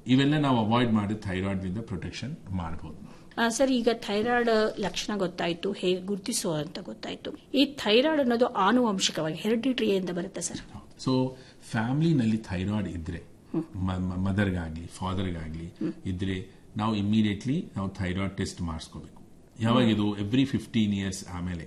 ಇವೆಲ್ಲ ನಾವು ಅವಾಯ್ಡ್ ಮಾಡಿ ಥೈರಾಯ್ಡ್ನಿಂದ ಪ್ರೊಟೆಕ್ಷನ್ ಮಾಡಬಹುದು ಆ, ಸರ್ ಈಗ ಥೈರಾಯ್ಡ್ ಲಕ್ಷಣ ಗೊತ್ತಾಯ್ತು ಹೇಗೆ ಗುರುತಿಸುವ ಅಂತ ಗೊತ್ತಾಯ್ತು ಈ ಥೈರಾಯ್ಡ್ ಅನ್ನೋದು ಆನುವಂಶಿಕವಾಗಿ ಹೆರಿಡಿಟ್ರಿಯಿಂದ ಬರುತ್ತೆ ಸರ್ ಸೊ ಫ್ಯಾಮಿಲಿನಲ್ಲಿ ಥೈರಾಯ್ಡ್ ಇದ್ರೆ ಮದರ್ಗಾಗ್ಲಿ ಫಾದರ್ಗಾಗ್ಲಿ ಇದ್ರೆ ನಾವು ಇಮಿಡಿಯೇಟ್ಲಿ ನಾವು ಥೈರಾಯ್ಡ್ ಟೆಸ್ಟ್ ಮಾಡಿಸ್ಕೋಬೇಕು ಯಾವಾಗ ಇದು ಎವ್ರಿ ಫಿಫ್ಟೀನ್ ಇಯರ್ಸ್ ಆಮೇಲೆ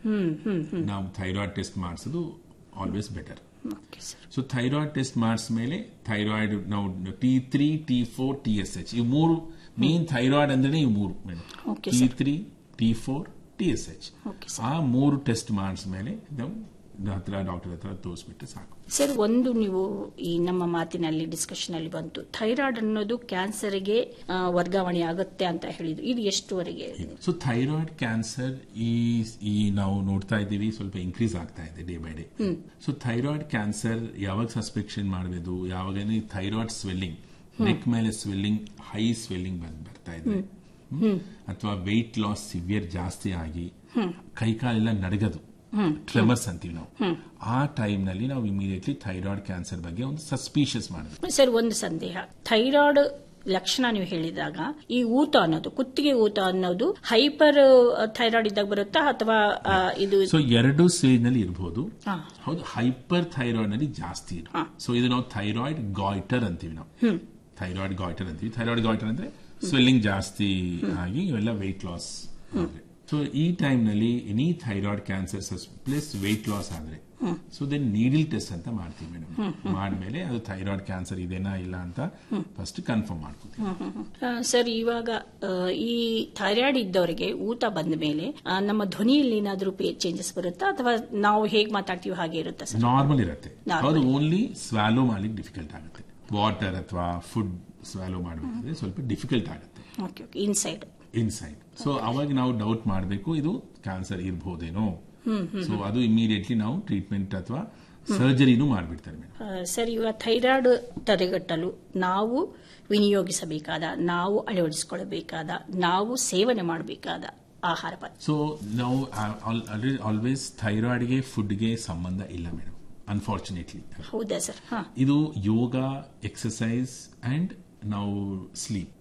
ನಾವು ಥೈರಾಯ್ಡ್ ಟೆಸ್ಟ್ ಮಾಡಿಸೋದು always better okay sir so thyroid test ಮಾಡಿಸ್ಮೇಲೆ ಥೈರಾಯ್ಡ್ ನಾವು T three T four T S H ಇವು ಮೂರು ಮೇನ್ ಥೈರಾಯ್ಡ್ ಅಂದ್ರೆ ಇವು ಮೂರು Okay, T three T four T S H Okay, ಆ ಮೂರು ಟೆಸ್ಟ್ ಮಾಡಿಸ್ಮೇಲೆ ನಾವು ಹತ್ರ ಡಾಕ್ಟರ್ ಹತ್ರ ತೋರಿಸ್ಬಿಟ್ಟು ಸಾಕು ಸರ್ ಒಂದು ನೀವು ಈ ನಮ್ಮ ಮಾತಿನಲ್ಲಿ ಡಿಸ್ಕಷನ್ ಅಲ್ಲಿ ಬಂತು ಥೈರಾಯ್ಡ್ ಅನ್ನೋದು ಕ್ಯಾನ್ಸರ್ಗೆ ಆ, ವರ್ಗಾವಣೆ ಆಗುತ್ತೆ ಅಂತ ಹೇಳಿದ್ರು ಇದು ಎಷ್ಟುವರೆಗೆ ಸೊ ಥೈರಾಯ್ಡ್ ಕ್ಯಾನ್ಸರ್ ಈ ಈ ನಾವು ನೋಡ್ತಾ ಇದ್ದೀವಿ ಸ್ವಲ್ಪ ಇನ್ಕ್ರೀಸ್ ಆಗ್ತಾ ಇದೆ day by day so thyroid cancer ಯಾವಾಗ ಸಸ್ಪೆಕ್ಷನ್ ಮಾಡಬೇಕು ಯಾವಾಗ ಥೈರಾಯ್ಡ್ ಸ್ವೆಲ್ಲಿಂಗ್ ನೆಕ್ ಮೇಲೆ ಸ್ವೆಲ್ಲಿಂಗ್ ಹೈ ಸ್ವೆಲ್ಲಿಂಗ್ ಬಂದ್ ಬರ್ತಾ ಇದೆ ಅಥವಾ ವೆಯ್ಟ್ ಲಾಸ್ ಸಿವಿಯರ್ ಜಾಸ್ತಿ ಆಗಿ ಕೈಕಾಲೆಲ್ಲ ನಡಗದು ಟ್ರೆಮರ್ಸ್ ಅಂತೀವಿ ನಾವು ಆ ಟೈಮ್ ನಲ್ಲಿ ನಾವು ಇಮಿಡಿಯೇಟ್ಲಿ ಥೈರಾಯ್ಡ್ ಕ್ಯಾನ್ಸರ್ ಬಗ್ಗೆ ಒಂದು ಸಸ್ಪೀಷಿಯಸ್ ಮಾಡಬೇಕು ಸರ್ ಒಂದು ಸಂದೇಹ ಥೈರಾಯ್ಡ್ ಲಕ್ಷಣ ನೀವು ಹೇಳಿದಾಗ ಈ ಊತ ಅನ್ನೋದು ಕುತ್ತಿಗೆ ಊತ ಅನ್ನೋದು ಹೈಪರ್ ಥೈರಾಯ್ಡ್ ಇದ್ದಾಗ ಬರುತ್ತಾ ಅಥವಾ ಆ, ಇದು ಸೊ ಎರಡು ಸ್ಟೇಜ್ ನಲ್ಲಿ ಇರಬಹುದು ಹಾ. ಹೌದು ಹೈಪರ್ ಥೈರಾಯ್ಡ್ ನಲ್ಲಿ ಜಾಸ್ತಿ ಇದೆ ಹಾ. ಸೊ ಇದು ನಾವು ಥೈರಾಯ್ಡ್ ಗಾಯ್ಟರ್ ಅಂತೀವಿ ನಾವು ಥೈರಾಯ್ಡ್ ಗಾಯ್ಟರ್ ಅಂತೀವಿ ಥೈರಾಯ್ಡ್ ಗಾಯ್ಟರ್ ಅಂದ್ರೆ ಸ್ವೆಲ್ಲಿಂಗ್ ಜಾಸ್ತಿ ಆಗಿ ಇವೆಲ್ಲ ವೆಯ್ಟ್ ಲಾಸ್ ಸೊ ಈ ಟೈಮ್ ನಲ್ಲಿ any thyroid cancer plus weight loss ಆದ್ರೆ ಸೊ ದೆನ್ ನೀಡಿಲ್ ಟೆಸ್ಟ್ ಅಂತ ಮಾಡ್ತೀವಿ ಮೇಡಮ್ ಮಾಡ್ಮೇಲೆ ಅದು ಥೈರಾಯ್ಡ್ ಕ್ಯಾನ್ಸರ್ ಇದೆನಾ ಇಲ್ಲ ಅಂತ ಫಸ್ಟ್ ಕನ್ಫರ್ಮ್ ಮಾಡ್ಕೋತೀವಿ ಆ, ಸರ್ ಇವಾಗ ಆ, ಈ ಥೈರಾಯ್ಡ್ ಇದ್ದವರಿಗೆ ಊತ ಬಂದ ಮೇಲೆ ಆ, ನಮ್ಮ ಧ್ವನಿಯಲ್ಲಿ ಏನಾದರೂ ಚೇಂಜಸ್ ಬರುತ್ತಾ ಅಥವಾ ನಾವು ಹೇಗೆ ಮಾತಾಡ್ತೀವಿ ಹಾಗೆ ಇರುತ್ತಾ ಸರ್ ನಾರ್ಮಲ್ ಇರುತ್ತೆ Normal. ಅದು ಓನ್ಲಿ ಸ್ವ್ಯಾಲೋ ಮಾಡ್ಲಿಕ್ಕೆ ಡಿಫಿಕಲ್ಟ್ ಆಗುತ್ತೆ ವಾಟರ್ ಅಥವಾ ಫುಡ್ ಸ್ವ್ಯಾಲೋ ಮಾಡಬೇಕಾದ್ರೆ ಸ್ವಲ್ಪ ಡಿಫಿಕಲ್ಟ್ ಆಗುತ್ತೆ okay okay inside inside so ಅವಾಗ ನಾವು ಡೌಟ್ ಮಾಡಬೇಕು ಇದು ಕ್ಯಾನ್ಸರ್ ಇರ್ಬೋದೇನೋ ಸೊ ಅದು ಇಮಿಡಿಯೇಟ್ಲಿ ನಾವು ಟ್ರೀಟ್ಮೆಂಟ್ ಅಥವಾ ಸರ್ಜರಿನೂ ಮಾಡ್ಬಿಡ್ತಾರೆ ಮೇಡಮ್ ಸರ್ ಇವಾಗ ಥೈರಾಯ್ಡ್ ತಡೆಗಟ್ಟಲು ನಾವು ವಿನಿಯೋಗಿಸಬೇಕಾದ ನಾವು ಅಳವಡಿಸಿಕೊಳ್ಳಬೇಕಾದ ನಾವು ಸೇವನೆ ಮಾಡಬೇಕಾದ ಆಹಾರ ಪದ್ಧತಿ ಸೊ ನಾವು ಆಲ್ವೇಸ್ ಥೈರಾಯ್ಡ್ಗೆ ಫುಡ್ಗೆ ಸಂಬಂಧ ಇಲ್ಲ ಮೇಡಮ್ ಅನ್ಫಾರ್ಚುನೇಟ್ಲಿ ಹೌದಾ ಸರ್ ಹಾ ಇದು ಯೋಗ ಎಕ್ಸಸೈಸ್ ಅಂಡ್ ನಾವು ಸ್ಲೀಪ್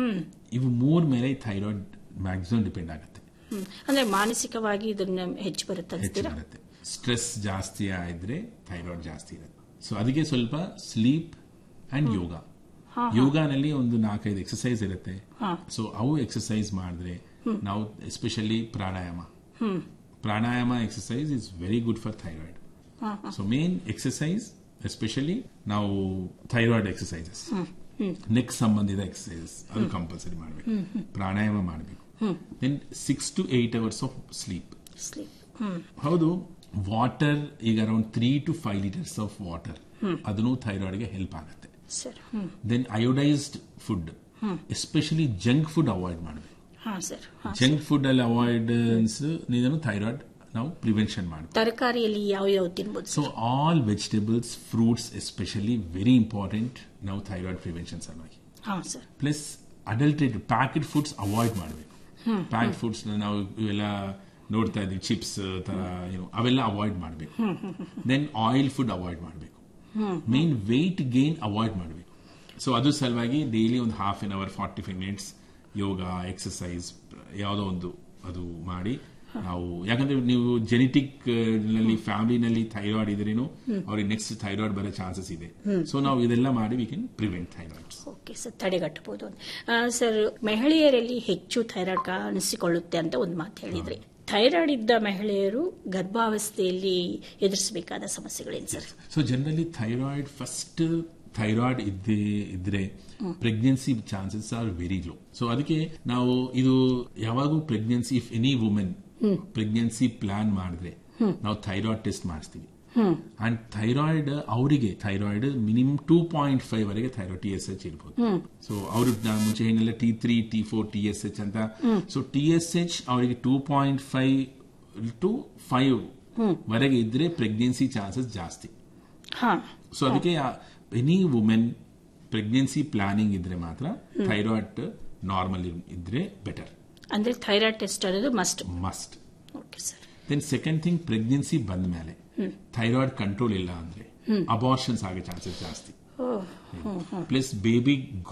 ಇವು ಮೂರ್ ಮೇಲೆ ಥೈರಾಯ್ಡ್ ಮ್ಯಾಕ್ಸಿಮಮ್ ಡಿಪೆಂಡ್ ಆಗುತ್ತೆ ಹ್ಮ್. ಅಂದ್ರೆ ಮಾನಸಿಕವಾಗಿ ಇದನ್ನ ಹೆಚ್ಚು ಬರುತ್ತೆ ಹೆಚ್ಚು ಅಂತೀರಾ ಬರುತ್ತೆ ಸ್ಟ್ರೆಸ್ ಜಾಸ್ತಿ ಆದ್ರೆ ಥೈರಾಯ್ಡ್ ಜಾಸ್ತಿ ಇರುತ್ತೆ ಸೊ ಅದಕ್ಕೆ ಸ್ವಲ್ಪ ಸ್ಲೀಪ್ ಅಂಡ್ ಯೋಗ ಯೋಗಾನಲ್ಲಿ ಒಂದು ನಾಲ್ಕೈದು ಎಕ್ಸಸೈಸ್ ಇರುತ್ತೆ ಸೊ ಅವು ಎಕ್ಸಸೈಸ್ ಮಾಡಿದ್ರೆ ನಾವು ಎಸ್ಪೆಷಲಿ ಪ್ರಾಣಾಯಾಮ ಪ್ರಾಣಾಯಾಮ exercise is very good for thyroid so main exercise especially ನಾವು ಥೈರಾಯ್ಡ್ ಎಕ್ಸಸೈಸಸ್ ನೆಕ್ ಸಂಬಂಧಿತ ಎಕ್ಸಸೈಸಸ್ ಅದು ಕಂಪಲ್ಸರಿ ಮಾಡಬೇಕು ಪ್ರಾಣಾಯಾಮ ಮಾಡಬೇಕು then six to eight hours of sleep sleep hmm ಹೌದು ವಾಟರ್ ಈಗ around three to five litres of water ಅದನ್ನು ಥೈರಾಯ್ಡ್ಗೆ ಹೆಲ್ಪ್ ಆಗುತ್ತೆ sir hmm then iodised food especially junk food avoid ಮಾಡಬೇಕು ಹಾ ಸರ್ ಹಾ ಜಂಕ್ ಫುಡ್ ಅಲ್ಲಿ ಅವಾಯ್ಡೆನ್ಸ್ ಇದನ್ನು ಥೈರಾಯ್ಡ್ ನಾವು ಪ್ರಿವೆನ್ಷನ್ ಮಾಡಬೇಕು ತರಕಾರಿಯಲ್ಲಿ ಯಾವ ಯಾವ ತಿನ್ಬೋದು so all vegetables fruits especially very important ನಾವು ಥೈರಾಯ್ಡ್ ಪ್ರಿವೆನ್ಷನ್ ಸಲುವಾಗಿ ಹಾ sir plus adulterate packet foods avoid ಮಾಡಬೇಕು ಪ್ಯಾಕೆಟ್ ಫುಡ್ಸ್ ನಾವು ಇವೆಲ್ಲ ನೋಡ್ತಾ ಇದೀವಿ ಚಿಪ್ಸ್ ತರ ಏನು ಅವೆಲ್ಲ ಅವಾಯ್ಡ್ ಮಾಡಬೇಕು ದೆನ್ ಆಯಿಲ್ ಫುಡ್ ಅವಾಯ್ಡ್ ಮಾಡಬೇಕು ಮೇನ್ ವೆಯ್ಟ್ ಗೇನ್ ಅವಾಯ್ಡ್ ಮಾಡಬೇಕು ಸೊ ಅದು ಸಲುವಾಗಿ ಡೈಲಿ ಒಂದು half an hour forty five minutes ಯೋಗ ಎಕ್ಸಸೈಸ್ ಯಾವುದೋ ಒಂದು ಅದು ಮಾಡಿ ನಾವು ಯಾಕಂದ್ರೆ ನೀವು ಜೆನೆಟಿಕ್ ನಲ್ಲಿ ಫ್ಯಾಮಿಲಿನಲ್ಲಿ ಥೈರಾಯ್ಡ್ ಇದ್ರೇನು ಅವ್ರಿಗೆ ನೆಕ್ಸ್ಟ್ ಥೈರಾಯ್ಡ್ ಬರೋ ಚಾನ್ಸಸ್ ಇದೆ ಸೊ ನಾವು ಇದೆಲ್ಲ ಮಾಡಿ we can prevent thyroids okay sir ತಡೆಗಟ್ಟಬಹುದು ಆ, ಸರ್ ಮಹಿಳೆಯರಲ್ಲಿ ಹೆಚ್ಚು ಥೈರಾಯ್ಡ್ ಕಾಣಿಸಿಕೊಳ್ಳುತ್ತೆ ಅಂತ ಒಂದು ಮಾತು ಹೇಳಿದ್ರಿ ಥೈರಾಯ್ಡ್ ಇದ್ದ ಮಹಿಳೆಯರು ಗರ್ಭಾವಸ್ಥೆಯಲ್ಲಿ ಎದುರಿಸಬೇಕಾದ ಸಮಸ್ಯೆಗಳೇನು sir so generally thyroid first thyroid ಇದ್ದೇ ಇದ್ರೆ pregnancy chances are very low so ಅದಕ್ಕೆ ನಾವು ಇದು ಯಾವಾಗೂ pregnancy if any women pregnancy plan ಮಾಡಿದ್ರೆ ನಾವು ಥೈರಾಯ್ಡ್ ಟೆಸ್ಟ್ ಮಾಡಿಸ್ತೀವಿ ಅಂಡ್ ಥೈರಾಯ್ಡ್ ಅವರಿಗೆ thyroid minimum two point five ವರೆಗೆ ಥೈರಾಯ್ಡ್ ಟಿ ಎಸ್ ಎಚ್ ಇರ್ಬೋದು ಸೊ ಅವರು ಮುಂಚೆ ಏನೆಲ್ಲ T three T four T S H ಅಂತ ಸೊ ಟಿ ಎಸ್ ಎಚ್ ಅವರಿಗೆ two point five to five ವರೆಗೆ ಇದ್ರೆ ಪ್ರೆಗ್ನೆನ್ಸಿ ಚಾನ್ಸಸ್ ಜಾಸ್ತಿ ಹಾ ಸೊ ಅದಕ್ಕೆ ಎನಿ ವುಮೆನ್ ಪ್ರೆಗ್ನೆನ್ಸಿ ಪ್ಲಾನಿಂಗ್ ಇದ್ರೆ ಮಾತ್ರ ಥೈರಾಯ್ಡ್ ನಾರ್ಮಲ್ ಇದ್ರೆ ಬೆಟರ್ ಅಂದ್ರೆ ಥೈರಾಯ್ಡ್ ಟೆಸ್ಟ್ ಅನ್ನೋದು must must okay sir then second thing pregnancy ಬಂದ ಮೇಲೆ ಥೈರಾಯ್ಡ್ ಕಂಟ್ರೋಲ್ ಇಲ್ಲ ಅಂದ್ರೆ ಅಬಾರ್ಷನ್ಸ್ ಆಗೋ ಚಾನ್ಸಸ್ ಜಾಸ್ತಿ ಓ ಪ್ಲಸ್ ಬೇಬಿ